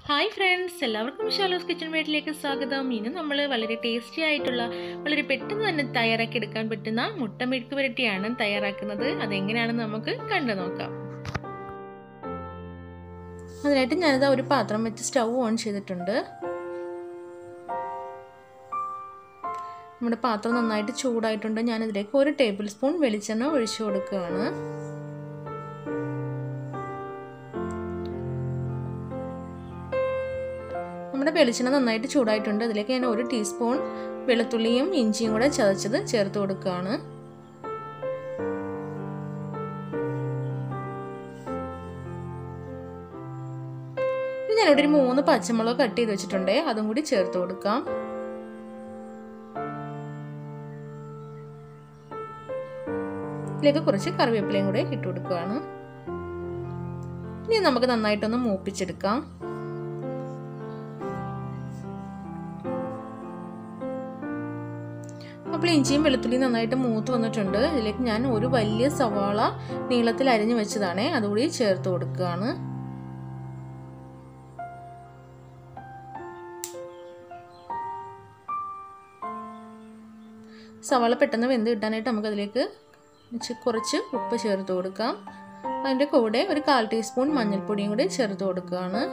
hi friends എല്ലാവർക്കും ഷാലോസ് kitchen വീട്ടിലേക്ക് സ്വാഗതം ഇന്ന് നമ്മൾ വളരെ ടേസ്റ്റി ആയിട്ടുള്ള വളരെ പെട്ടെന്ന് തന്നെ തയ്യാറാക്കി എടുക്കാൻ പറ്റുന്ന മുട്ട മെഴുക്ക് പുരട്ടിയാണ് തയ്യാറാക്കുന്നത് അതെങ്ങനെയാണെന്ന് നമുക്ക് കണ്ടു നോക്കാം അതിനായിട്ട് ഞാനിത് ഒരു പാത്രം വെച്ച് സ്റ്റൗ ഓൺ ചെയ്തിട്ടുണ്ട് നമ്മുടെ പാത്രം നന്നായിട്ട് ചൂടായിട്ടുണ്ട് ഞാനിതിലേക്ക് ഒരു ടേബിൾ സ്പൂൺ വെളിച്ചെണ്ണ ഒഴിച്ചു കൊടുക്കുകയാണ് നമ്മുടെ വെളിച്ചെണ്ണ നന്നായിട്ട് ചൂടായിട്ടുണ്ട് അതിലേക്ക് ഞാൻ ഒരു ടീസ്പൂൺ വെളുത്തുള്ളിയും ഇഞ്ചിയും കൂടെ ചതച്ചത് ചേർത്ത് കൊടുക്കുകയാണ് ഞാനിവിടെ ഒരു മൂന്ന് പച്ചമുളക് കട്ട് ചെയ്ത് വെച്ചിട്ടുണ്ട് അതും കൂടി ചേർത്ത് കൊടുക്കാം ഇതിലേക്ക് കുറച്ച് കറിവേപ്പിലയും കൂടെ ഇട്ട് കൊടുക്കുകയാണ് ഇനി നമുക്ക് നന്നായിട്ടൊന്ന് മൂപ്പിച്ചെടുക്കാം അപ്പോൾ ഇഞ്ചിയും വെളുത്തുള്ളിയും നന്നായിട്ട് മൂത്ത് വന്നിട്ടുണ്ട് ഇതിലേക്ക് ഞാൻ ഒരു വലിയ സവാള നീളത്തിൽ അരിഞ്ഞു വെച്ചതാണ് അതുകൂടി ചേർത്ത് കൊടുക്കുകയാണ് സവാള പെട്ടെന്ന് വെന്ത് കിട്ടാനായിട്ട് നമുക്കതിലേക്ക് കുറച്ച് ഉപ്പ് ചേർത്ത് കൊടുക്കാം അതിൻ്റെ കൂടെ ഒരു കാൽ ടീസ്പൂൺ മഞ്ഞൾപ്പൊടിയും കൂടി ചേർത്ത് കൊടുക്കുകയാണ്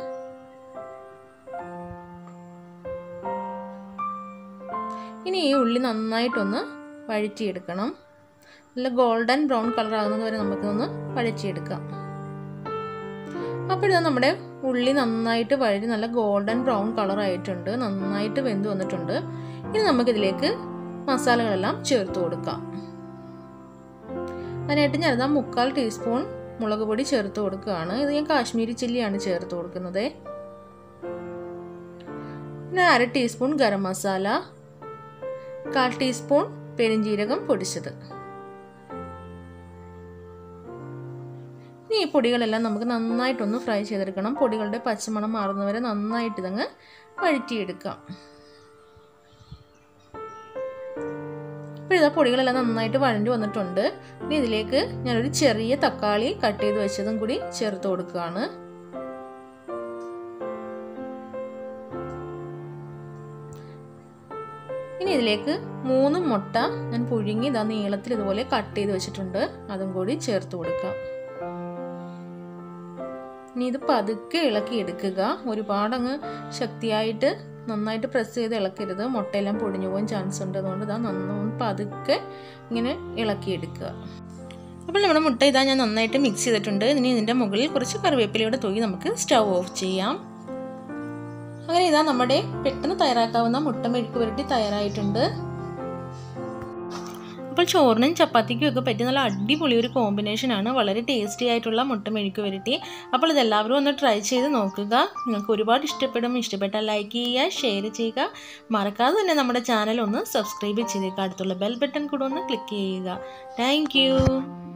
ഇനി ഈ ഉള്ളി നന്നായിട്ടൊന്ന് വഴറ്റിയെടുക്കണം നല്ല ഗോൾഡൻ ബ്രൗൺ കളർ ആകുന്നത് വരെ നമുക്കൊന്ന് വഴറ്റിയെടുക്കാം അപ്പോൾ ഇത് നമ്മുടെ ഉള്ളി നന്നായിട്ട് വഴറ്റി നല്ല ഗോൾഡൻ ബ്രൗൺ കളർ ആയിട്ടുണ്ട് നന്നായിട്ട് വെന്ത് വന്നിട്ടുണ്ട് ഇനി നമുക്കിതിലേക്ക് മസാലകളെല്ലാം ചേർത്ത് കൊടുക്കാം അതിനായിട്ട് ഞാനിതാ മുക്കാൽ ടീസ്പൂൺ മുളക് പൊടി ചേർത്ത് കൊടുക്കുകയാണ് ഇത് ഞാൻ കാശ്മീരി ചില്ലിയാണ് ചേർത്ത് കൊടുക്കുന്നത് പിന്നെ അര ടീസ്പൂൺ ഗരം മസാല കാൽ ടീസ്പൂൺ പെരിഞ്ജീരകം പൊടിച്ചത് ഇനി ഈ പൊടികളെല്ലാം നമുക്ക് നന്നായിട്ടൊന്ന് ഫ്രൈ ചെയ്തെടുക്കണം പൊടികളുടെ പച്ചമണം മാറുന്നവരെ നന്നായിട്ട് ഇതങ്ങ് വഴറ്റിയെടുക്കാം ഇപ്പോൾ ഇതാ പൊടികളെല്ലാം നന്നായിട്ട് വഴണ്ടി വന്നിട്ടുണ്ട് ഇനി ഇതിലേക്ക് ഞാനൊരു ചെറിയ തക്കാളി കട്ട് ചെയ്ത് വെച്ചതും കൂടി ചേർത്ത് കൊടുക്കുകയാണ് ഇനി ഇതിലേക്ക് മൂന്ന് മുട്ട ഞാൻ പുഴുങ്ങി ഇതാ നീളത്തിൽ ഇതുപോലെ കട്ട് ചെയ്ത് വെച്ചിട്ടുണ്ട് അതും കൂടി ചേർത്ത് കൊടുക്കാം ഇനി ഇത് പതുക്കെ ഇളക്കി എടുക്കുക ഒരുപാട് അങ്ങ് ശക്തിയായിട്ട് നന്നായിട്ട് പ്രസ് ചെയ്ത് ഇളക്കരുത് മുട്ടയെല്ലാം പൊടിഞ്ഞു പോകാൻ ചാൻസ് ഉണ്ട് അതുകൊണ്ട് ഇതാ നന്നായി പതുക്കെ ഇങ്ങനെ ഇളക്കിയെടുക്കുക അപ്പോൾ നമ്മുടെ മുട്ട ഇതാ ഞാൻ നന്നായിട്ട് മിക്സ് ചെയ്തിട്ടുണ്ട് ഇനി ഇതിൻ്റെ മുകളിൽ കുറച്ച് കറിവേപ്പിലയുടെ തൂക്കി നമുക്ക് സ്റ്റൗ ഓഫ് ചെയ്യാം അങ്ങനെ ഇതാ നമ്മുടെ പെട്ടെന്ന് തയ്യാറാക്കാവുന്ന മുട്ട മെഴുക്ക് പുരട്ടി തയ്യാറായിട്ടുണ്ട് അപ്പോൾ ചോറിനും ചപ്പാത്തിക്കും ഒക്കെ പറ്റിയ നല്ല അടിപൊളി ഒരു കോമ്പിനേഷനാണ് വളരെ ടേസ്റ്റി ആയിട്ടുള്ള മുട്ട മെഴുക്ക് പുരട്ടി അപ്പോൾ ഇതെല്ലാവരും ഒന്ന് ട്രൈ ചെയ്ത് നോക്കുക നിങ്ങൾക്ക് ഒരുപാട് ഇഷ്ടപ്പെടും ഇഷ്ടപ്പെട്ടാൽ ലൈക്ക് ചെയ്യുക ഷെയർ ചെയ്യുക മറക്കാതെ തന്നെ നമ്മുടെ ചാനൽ ഒന്ന് സബ്സ്ക്രൈബ് ചെയ്തേക്കുക അടുത്തുള്ള ബെൽ ബട്ടൺ കൂടെ ഒന്ന് ക്ലിക്ക് ചെയ്യുക താങ്ക്